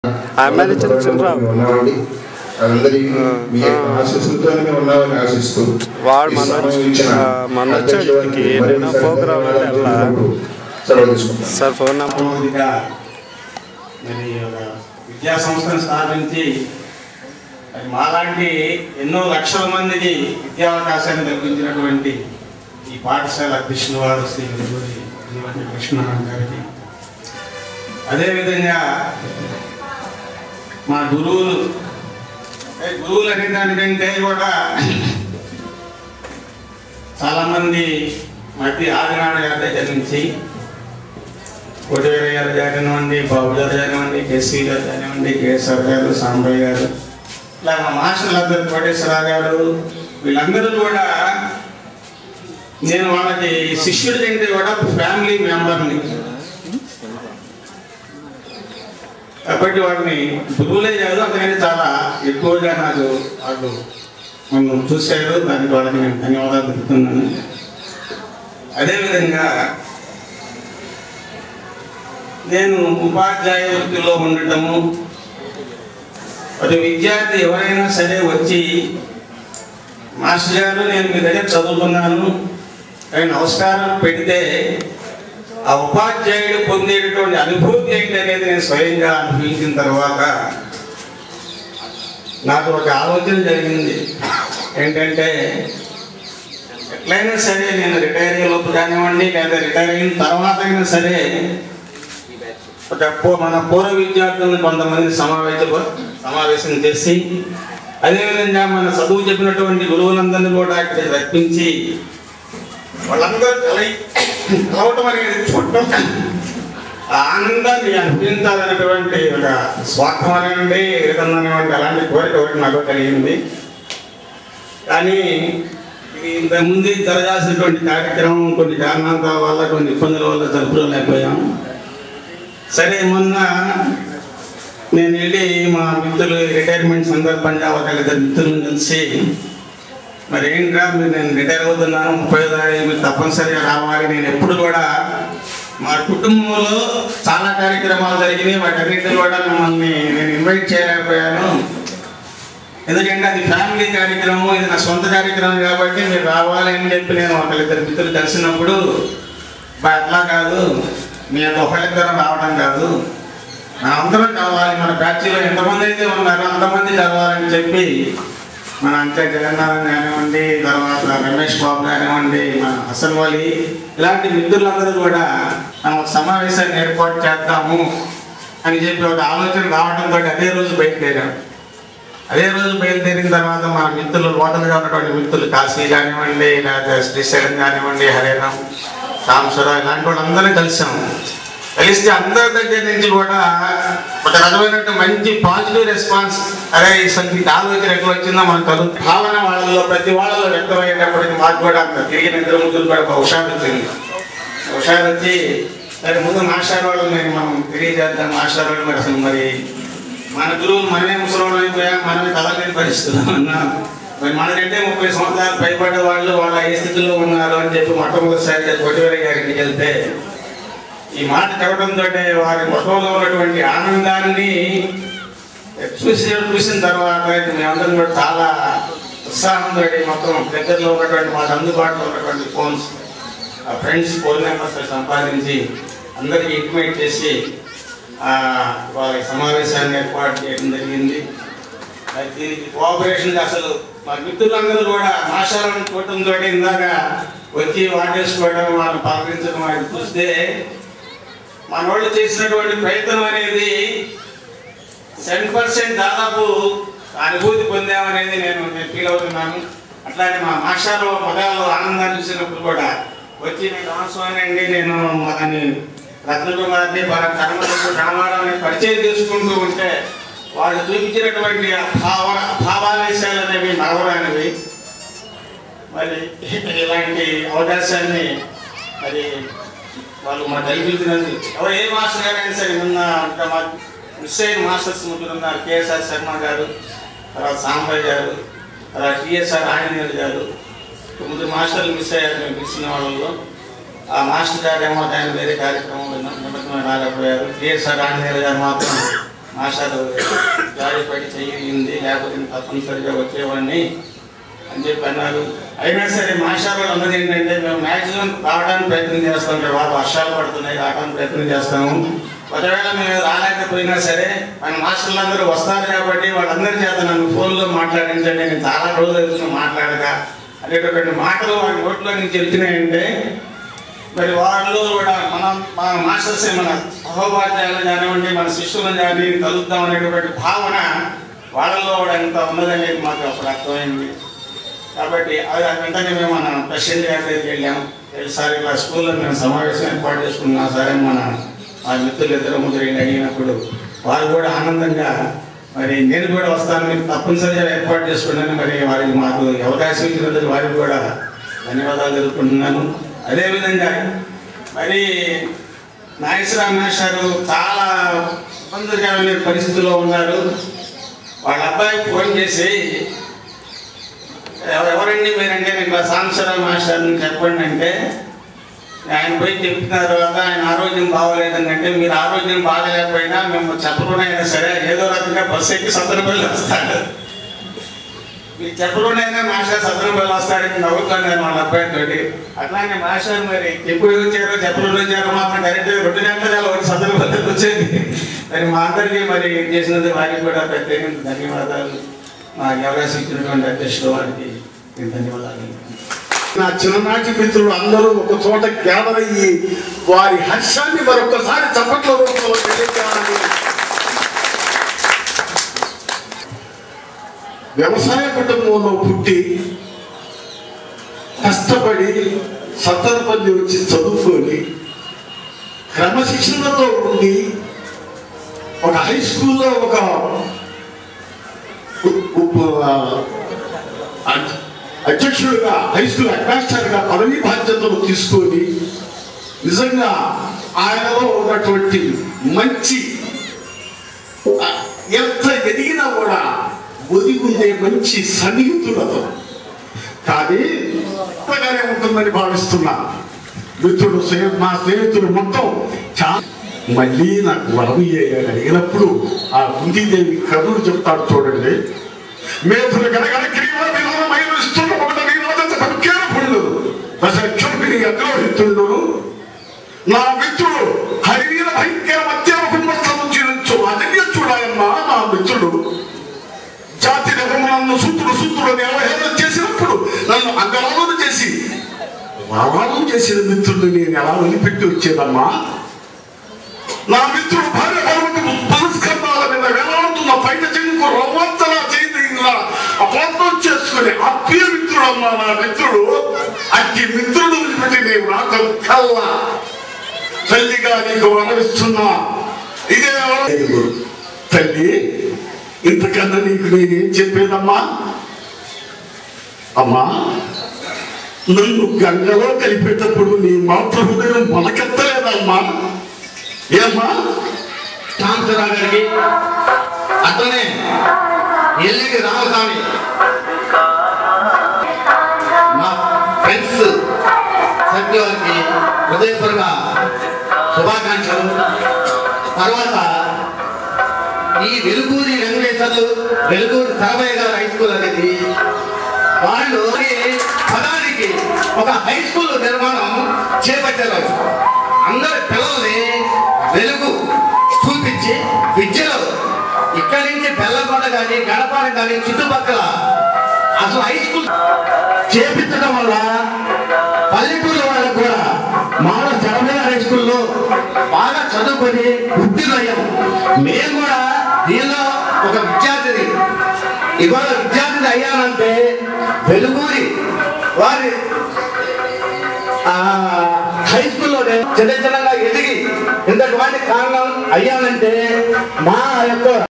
ఆ ఎమ్మెల్యే చంద్రరావు ఉన్నామండి అందరి మీ యొక్క ఆశీస్సులతోనే ఉన్నామని ఆశిస్తూ వాడు ఈ మన సమయం ఇచ్చిన ఆ, మన వచ్చాడు అధ్యక్షుడికి ఇక్కడికి. మరియు నేను సహకారం ప్రోగ్రామ్ అంటే వెళ్ళా. సెలవు తీసుకుంటాను సార్ ఫోన్ నెంబర్ సామూహిక మరి ఒక విద్యా సంస్థను స్థాపించి మరి మాలాంటి ఎన్నో లక్షల మందికి విద్యావకాశాన్ని కల్పించినటువంటి ఈ పాఠశాల అధ్యక్షుల వారు శ్రీ గురువురి జీవన కృష్ణారాయణ గారికి అదేవిధంగా మా గురువులు ఏ గురువులు అనే దానికంటే కూడా చాలామంది మధ్య ఆదినాడు గారి దగ్గర నుంచి కోటివేర గారు కానివ్వండి బాబు గారు కానివ్వండి కేసీ గారు కానివ్వండి కేశవ్ గారు సాంబయ్య గారు ఇలా మా మాస్టర్లందరూ కోటేశ్వరరావు గారు వీళ్ళందరూ కూడా నేను వాళ్ళకి శిష్యుడి కంటే కూడా ఫ్యామిలీ మెంబర్ని కాబట్టి వాడిని గురువులే కాదు అందుకని చాలా ఎక్కువగా నాకు వాళ్ళు నన్ను చూశారు దానికి వాళ్ళకి నేను ధన్యవాదాలు తెలుపుతున్నాను అదేవిధంగా నేను ఉపాధ్యాయ వృత్తిలో ఉండటము ఒక విద్యార్థి ఎవరైనా సరే వచ్చి మాస్టర్ గారు నేను మీ దగ్గర చదువుకున్నాను అని నమస్కారం పెడితే ఆ ఉపాధ్యాయుడు పొందేటటువంటి అనుభూతి ఏంటి అనేది నేను స్వయంగా అనుభవించిన తర్వాత నాకు ఒక ఆలోచన జరిగింది ఏంటంటే ఎట్లయినా సరే నేను రిటైర్ అయ్యేలోపు కానివ్వండి లేదా రిటైర్ అయిన తర్వాత అయినా సరే ఒక పూ- మన పూర్వ విద్యార్థులను కొంతమంది సమావేశ సమావేశం చేసి అదేవిధంగా మన చదువు చెప్పినటువంటి గురువులందరినీ కూడా ఇక్కడ రప్పించి వాళ్ళందరూ కలయి కలవటం అనేది చూడటం ఆ ఆనందాన్ని అనిపించాలనేటువంటి ఒక స్వార్థం అనివ్వండి ఏదన్నా అనివ్వండి అలాంటి కోరిక ఒకటి నాకు కలిగింది కానీ ఇది ఇంతకుముందు జరగాల్సినటువంటి కార్యక్రమం కొన్ని కారణాల వల్ల కొన్ని ఇబ్బందుల వల్ల జరుపుకోలేకపోయాం సరే మొన్న నేను వెళ్ళి మా మిత్రులు రిటైర్మెంట్ సందర్భంగా ఒక ఇద్దరు మిత్రులను కలిసి మరి ఏంట్రా మీరు నేను రిటైర్ అవుతున్నాను ముప్పై తారీఖు మీరు తప్పనిసరిగా రావాలి నేను ఎప్పుడు కూడా మా కుటుంబంలో చాలా కార్యక్రమాలు జరిగినాయి వాటన్నిటిని కూడా మిమ్మల్ని నేను ఇన్వైట్ చేయలేకపోయాను ఎందుకంటే అది ఫ్యామిలీ కార్యక్రమం ఇది నా సొంత కార్యక్రమం కాబట్టి మీరు రావాలి అని చెప్పి నేను ఒకళ్ళిద్దరు మిత్రులు కలిసినప్పుడు బా అట్లా కాదు నేను ఒకళ్ళిద్దరం రావడం కాదు మన అందరం కలవాలి మన బ్యాచ్లో ఎంతమంది అయితే ఉన్నారో అంతమంది కలవాలని చెప్పి మన అంతే జగన్నాథన్ కానివ్వండి తర్వాత రమేష్ బాబు కానివ్వండి మన హసన్ వలి ఇలాంటి మిత్రులందరూ కూడా మనం ఒక సమావేశాన్ని ఏర్పాటు చేద్దాము అని చెప్పి ఒక ఆలోచన రావడంతో అదే రోజు బయలుదేరాం అదే రోజు బయలుదేరిన తర్వాత మా మిత్రులు లోటలుగా ఉన్నటువంటి మిత్రులు కాశీ కానివ్వండి లేదా శ్రీశైలం కానివ్వండి హరేరాం సాంబశ్వరరావు ఇలాంటి వాళ్ళందరూ కలిసాం కలిస్తే అందరి దగ్గర నుంచి కూడా ఒక రకమైనటువంటి మంచి పాజిటివ్ రెస్పాన్స్ అరే ఈ సంగీత ఆలోచన ఎట్లా వచ్చిందో మనకు కలు భావన వాళ్ళలో ప్రతి వాళ్ళలో వ్యక్తమయ్యేటప్పటికి మాకు కూడా అంత తిరిగిన ఇద్దరు ముగ్గురు కూడా ఒక హుషారు వచ్చింది హుషారు వచ్చి సరే ముందు మాస్టర్ వాళ్ళు నేను మనం తెలియజేద్దాం మాస్టర్ వాళ్ళు మరి అసలు మరి మన గురువులు మనమే ముసలోళ్ళు అయిపోయా మనమే కదలేని పరిస్థితుల్లో ఉన్నాం మరి మనకంటే ముప్పై సంవత్సరాలు పైబడ్డ వాళ్ళు వాళ్ళ ఏ స్థితిలో ఉన్నారు అని చెప్పి మొట్టమొదటిసారిగా కొట్టివేర గారికి వెళ్తే ఈ మాట చెప్పడంతో వారి ముఖంలో ఉన్నటువంటి ఆనందాన్ని చూసి చూసిన తర్వాత మేమందరం కూడా చాలా ఉత్సాహంతో మొత్తం దగ్గరలో ఉన్నటువంటి మాకు అందుబాటులో ఉన్నటువంటి ఫోన్స్ ఆ ఫ్రెండ్స్ ఫోన్ నెంబర్స్ సంపాదించి అందరికీ ఇంటిమేట్ చేసి ఆ, వాళ్ళ సమావేశాన్ని ఏర్పాటు చేయడం జరిగింది మరి దీనికి కోఆపరేషన్ అసలు మా మిత్రులందరూ కూడా మాషాలను చూడటంతో ఇందాక వచ్చి వాటేసుకోవడం వాళ్ళని పలకరించడం అది చూస్తే మన వాళ్ళు చేసినటువంటి ప్రయత్నం అనేది సెవెన్ పర్సెంట్ దాదాపు అనుభూతి పొందామనేది నేను నేను ఫీల్ అవుతున్నాను అట్లాగే మా మాస్టర్ మగాళ్ళు ఆనందాన్ని చూసినప్పుడు కూడా వచ్చి నేను రామస్వామి నేను అని రత్నకుమార్ని వాళ్ళ కర్మలకు రామారావుని పరిచయం చేసుకుంటూ ఉంటే వాళ్ళు చూపించినటువంటి ఆ భావ భావావేశాలు అనేవి నవరానివి మరి ఇలాంటి అవకాశాన్ని మరి వాళ్ళు మా కల్పించినందుకు ఎవరు ఏ మాస్టర్ గారైనా సరే నిన్న ఇంకా మా మిస్ అయిన మాస్టర్స్ ముగ్గురు ఉన్నారు కేఎస్ఆర్ శర్మ గారు తర్వాత సాంబయ్య గారు తర్వాత టిఎస్ఆర్ ఆంజనేయులు గారు ముగ్గురు మాస్టర్లు మిస్ అయ్యారు మేము పిలిచిన వాళ్ళలో ఆ మాస్టర్ గారు ఏమో ఆయన వేరే కార్యక్రమంలో నిమగ్నమై రాలేకపోయారు టిఎస్ఆర్ ఆంజనేయులు గారు మాత్రం మాస్టర్ జారి పడి చెయ్యింది లేకపోతే నేను తప్పనిసరిగా వచ్చేవాడిని అని చెప్పి అన్నారు అయినా సరే మాస్టర్ అన్నది ఏంటంటే మేము మ్యాక్సిమం రావడానికి ప్రయత్నం చేస్తాం ఇక్కడ బాగా వర్షాలు పడుతున్నాయి రావడానికి ప్రయత్నం చేస్తాము ఒకవేళ మేము రాలేకపోయినా సరే మన మాస్టర్లు అందరూ వస్తారు కాబట్టి వాళ్ళందరి చేత నన్ను ఫోన్లో మాట్లాడించండి నేను చాలా రోజులు అవుతుంది మాట్లాడక అనేటటువంటి మాటలు వారి నోట్లో నుంచి వెళ్తున్నాయంటే మరి వాళ్ళు కూడా మనం మన మాస్టర్స్ మన సహోపాధ్యాయులు కానివ్వండి మన శిష్యులను కానీ కలుద్దాం అనేటువంటి భావన వాళ్ళలో కూడా ఎంత ఉన్నదనేది మాకు అప్పుడు అర్థమైంది కాబట్టి అది వెంటనే మేము మన ప్రెసిడెంట్ గారి దగ్గరికి వెళ్ళాము వెళ్ళి సార్ ఇలా స్కూల్లో మేము సమావేశం ఏర్పాటు చేసుకున్నాం సరే మన మా మిత్రులు ఇద్దరు ముగ్గురు వెళ్ళి అడిగినప్పుడు వారు కూడా ఆనందంగా మరి నేను కూడా వస్తాను మీరు తప్పనిసరిగా ఏర్పాటు చేసుకున్నాను మరి వారికి మాకు అవకాశం ఇచ్చినందుకు వారికి కూడా ధన్యవాదాలు తెలుపుకుంటున్నాను అదేవిధంగా మరి నాగేశ్వరరావు మాస్టారు చాలా ఇబ్బందికరమైన పరిస్థితిలో ఉన్నారు వాళ్ళ అబ్బాయికి ఫోన్ చేసి ఎవ- ఎవరండి మీరంటే నేను ఇలా సాంబశివరావు మాస్టర్ని చెప్పండి అంటే ఆయన పోయి చెప్పిన తర్వాత ఆయన ఆరోగ్యం బాగోలేదని అంటే మీరు ఆరోగ్యం బాగలేకపోయినా మేము చెప్పకుండా అయినా సరే ఏదో రకంగా బస్సు ఎక్కి సత్తనపల్లి వస్తాడు మీరు చెప్పకుండానే మాస్టర్ సత్తనపల్లి వస్తాడని నవ్వుతున్నాను వాళ్ళ అబ్బాయితోటి అట్లానే మాస్టర్ మరి ఎప్పుడు వచ్చారో చెప్పకుండా వచ్చారో మాత్రం డైరెక్ట్ రెండు గంటల ఒకటి సత్తనపల్లికి వచ్చేది మరి మా అందరికీ మరి చేసినందుకు వారికి కూడా ప్రత్యేకంగా ధన్యవాదాలు మా అవకాశం ఇచ్చినటువంటి అధ్యక్షుడు వారికి నేను ధన్యవాదాలు నా చిన్ననాటి మిత్రులు అందరూ ఒక చోట గ్యాదర్ అయ్యి వారి హర్షాన్ని మరొకసారి చప్పట్ల రూపంలో తెలియజేయాలని వ్యవసాయ కుటుంబంలో పుట్టి కష్టపడి సత్తనపల్లి వచ్చి చదువుకొని క్రమశిక్షణతో ఉండి ఒక హై స్కూల్లో ఒక ఉ- ఉ- అధ్య- అధ్యక్షుడిగా హై స్కూల్ హెడ్మాస్టర్గా పదవీ బాధ్యతలు తీసుకొని నిజంగా ఆయనలో ఉన్నటువంటి మంచి ఆ, ఎంత ఎదిగినా కూడా ఒదిగి ఉండే మంచి సన్నిహితులతో కానీ కొత్తగానే ఉంటుందని భావిస్తున్నా మిత్రుడు స్నేహ- మా స్నేహితులు మొత్తం చాలా మళ్ళీ నాకు వరం ఇయ్యాయని అడిగినప్పుడు ఆ కుంతీదేవి కథలు చెప్తాడు చూడండి మేతులు గడగడ కిరీవ విధానమైన ఇస్తున్న ఒకట నీరాజత పక్కేన పుండు దశక్షుడిని అగ్రహితుండు నా మిత్రుడు హరివీర భయంకర మధ్యాహ్న కుంభస్థలం జీవించు అజన్య చూడాయమ్మా నా మిత్రుడు జాతి నిర్మలను సూత్రుడు సూత్రుడు అవహేళన చేసినప్పుడు నన్ను అంగరాలను చేసి రావాలను చేసిన మిత్రుడిని నేను ఎలా వదిలిపెట్టి వచ్చేదమ్మా నా మిత్రుడు భార్య పర్వతము పురస్కరణాల మీద వేలాడుతున్న పైన చెంగు రవ్వంతలా చేయిందా అబద్ధం చేసుకుని అప్పియ మిత్రుడు అమ్మా నా మిత్రుడు అట్టి మిత్రుడు వదిలిపెట్టి నేను నాకు కల్లా తల్లిగా నీకు వరవిస్తున్నా ఇదే వరం. తల్లి ఇంతకన్నా నీకు నేనేం చెప్పేదమ్మా అమ్మా నన్ను గంగలో కలిపేటప్పుడు నీ మాతృ హృదయం మొలకెత్తలేదమ్మా ఏమ్మా శాంతరావు గారికి అట్లనే ఎల్లిడి రామస్వామి మా ఫ్రెండ్స్ సభ్యుల వారికి హృదయపూర్వక శుభాకాంక్షలు తర్వాత ఈ వెలుగూరి వెంకటేశ్వర్లు వెలుగూరి సరమయ్య గారు హై స్కూల్ అనేది వాళ్ళు ఈ పదానికి ఒక హై స్కూల్ నిర్మాణం చేపట్టారు అందరి పిల్లల్ని వెలుగు చూపించి విద్యలో ఇక్కడి నుంచి బెల్లకొండ కానీ గడపాడ కానీ చుట్టుపక్కల అసలు హై స్కూల్ చేపించడం వల్ల పల్లెటూరు వాళ్ళకు కూడా మాన శరమయ్య హై స్కూల్లో బాగా చదువుకొని ఉత్తీర్ణయ్యాం మేము కూడా దీనిలో ఒక విద్యార్థిని ఇవాళ విద్యార్థిని అయ్యానంటే వెలుగురి వారి ఆ, హై స్కూల్లోనే చిన్న చిన్నగా ఎదిగి ఇంతటి వాటి కారణం అయ్యానంటే మా యొక్క